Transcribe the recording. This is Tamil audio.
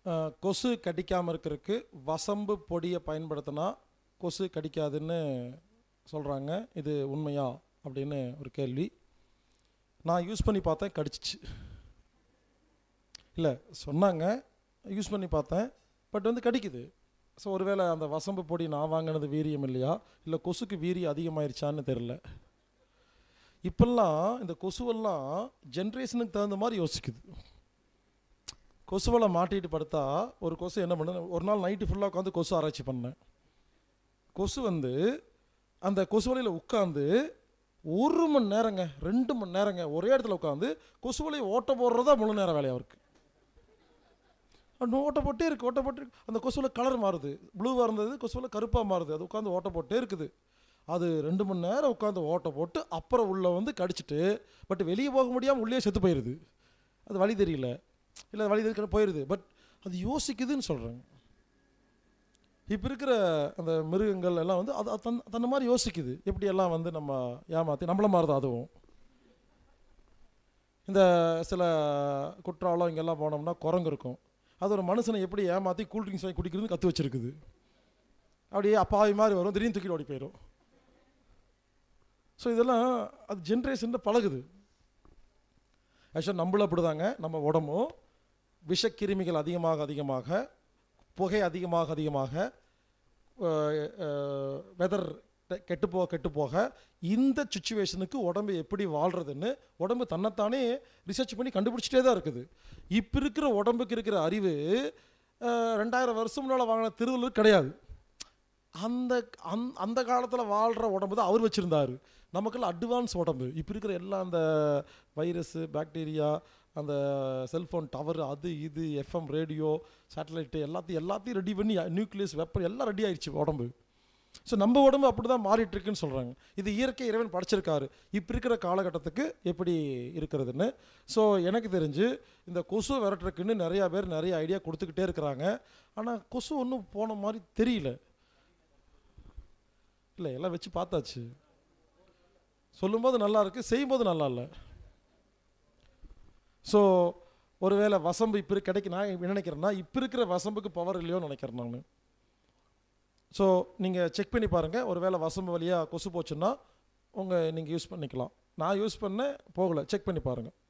அஹ், கொசு கடிக்காமல் இருக்கிறதுக்கு வசம்பு பொடியை பயன்படுத்தினா கொசு கடிக்காதுன்னு சொல்கிறாங்க இது உண்மையா அப்படின்னு ஒரு கேள்வி நான் யூஸ் பண்ணி பார்த்தேன் கடிச்சிச்சு இல்லை சொன்னாங்க யூஸ் பண்ணி பார்த்தேன் பட் வந்து கடிக்குது ஸோ ஒருவேளை அந்த வசம்பு பொடி நான் வாங்கினது வீரியம் இல்லையா இல்லை கொசுக்கு வீரியம் அதிகமாயிருச்சான்னு தெரில இப்பெல்லாம் இந்த கொசுவெல்லாம் ஜென்ரேஷனுக்கு தகுந்த மாதிரி யோசிக்குது கொசுவலை மாட்டிட்டு படுத்தா ஒரு கொசு என்ன பண்ணுது ஒரு நாள் நைட்டு ஃபுல்லாக உட்காந்து கொசு ஆராய்ச்சி பண்ணேன் கொசு வந்து அந்த கொசுவலையில் உட்காந்து ஒரு மணி நேரங்க ரெண்டு மணி நேரங்க ஒரே இடத்துல உட்காந்து கொசுவலையை ஓட்ட போடுறதா முழு நேரம் வேலையாக இருக்கு ஓட்ட போட்டே இருக்கு ஓட்ட போட்டு இருக்கு. அந்த கொசுவில் கலர் மாறுது ப்ளூவாக இருந்தது கொசுவில் கருப்பாக மாறுது அது உட்காந்து ஓட்ட போட்டே இருக்குது அது ரெண்டு மணி நேரம் உட்காந்து ஓட்ட போட்டு அப்புறம் உள்ள வந்து கடிச்சிட்டு பட் வெளியே போக முடியாமல் உள்ளே செத்து போயிடுது அது வழி தெரியல இல்லை வழி தெரியல போயிடுது பட் அது யோசிக்குதுன்னு சொல்கிறாங்க இப்போ இருக்கிற அந்த மிருகங்கள் எல்லாம் வந்து அது அது தன் தன்னை மாதிரி யோசிக்குது எப்படி எல்லாம் வந்து நம்ம ஏமாற்றி நம்மள மாதிரி தான் அதுவும் இந்த சில குற்றாலம் இங்கெல்லாம் போனோம்னா குரங்கு இருக்கும் அது ஒரு மனுஷனை எப்படி ஏமாற்றி கூல்ட்ரிங்க்ஸ் வாங்கி குடிக்கிறதுன்னு கற்று வச்சிருக்குது அப்படியே அப்பாவி மாதிரி வரும் திடீர்னு தூக்கிட்டு ஓடி போயிடும் ஸோ இதெல்லாம் அது ஜென்ரேஷனில் பழகுது ஆக்சுவலாக நம்மளும் அப்படிதாங்க நம்ம உடம்பும் விஷக்கிருமிகள் அதிகமாக அதிகமாக புகை அதிகமாக அதிகமாக வெதர் கெட்டு போக கெட்டு போக இந்த சுச்சுவேஷனுக்கு உடம்பு எப்படி வாழ்கிறதுன்னு உடம்பு தன்னைத்தானே ரிசர்ச் பண்ணி கண்டுபிடிச்சிட்டே தான் இருக்குது இப்போ இருக்கிற உடம்புக்கு இருக்கிற அறிவு அஹ், ரெண்டாயிரம் வருஷம் முன்னால் வாங்கின திருவள்ளுவர் கிடையாது அந்த அந் அந்த காலத்தில் வாழ்கிற உடம்பு தான் அவர் வச்சுருந்தார் நமக்கெல்லாம் அட்வான்ஸ் உடம்பு இப்போ இருக்கிற எல்லா அந்த வைரஸு பாக்டீரியா அந்த செல்ஃபோன் டவர் அது இது எஃப்எம் ரேடியோ சேட்டலைட்டு எல்லாத்தையும் எல்லாத்தையும் ரெடி பண்ணி நியூக்ளியஸ் வெப்பன் எல்லாம் ரெடி ஆயிடுச்சு உடம்பு ஸோ நம்ம உடம்பு அப்படி தான் மாறிட்டு இருக்குன்னு சொல்கிறாங்க இது இயற்கை இறைவன் படைச்சிருக்காரு இப்போ இருக்கிற காலகட்டத்துக்கு எப்படி இருக்கிறதுன்னு ஸோ எனக்கு தெரிஞ்சு இந்த கொசு விரட்டுறதுக்குன்னு நிறையா பேர் நிறைய ஐடியா கொடுத்துக்கிட்டே இருக்கிறாங்க ஆனால் கொசு ஒன்றும் போன மாதிரி தெரியல இல்லை எல்லாம் வச்சு பார்த்தாச்சு சொல்லும்போது நல்லா இருக்கு செய்யும்போது நல்லா இல்லை ஸோ ஒருவேளை வசம்பு இப்போ கிடைக்க நான் என்ன நினைக்கிறேன்னா இப்போ இருக்கிற வசம்புக்கு பவர் இல்லையோன்னு நினைக்கிறேன் நான் ஸோ நீங்கள் செக் பண்ணி பாருங்கள் ஒருவேளை வசம்பு வழியாக கொசு போச்சுன்னா உங்கள் நீங்கள் யூஸ் பண்ணிக்கலாம் நான் யூஸ் பண்ணேன் போகலை செக் பண்ணி பாருங்கள்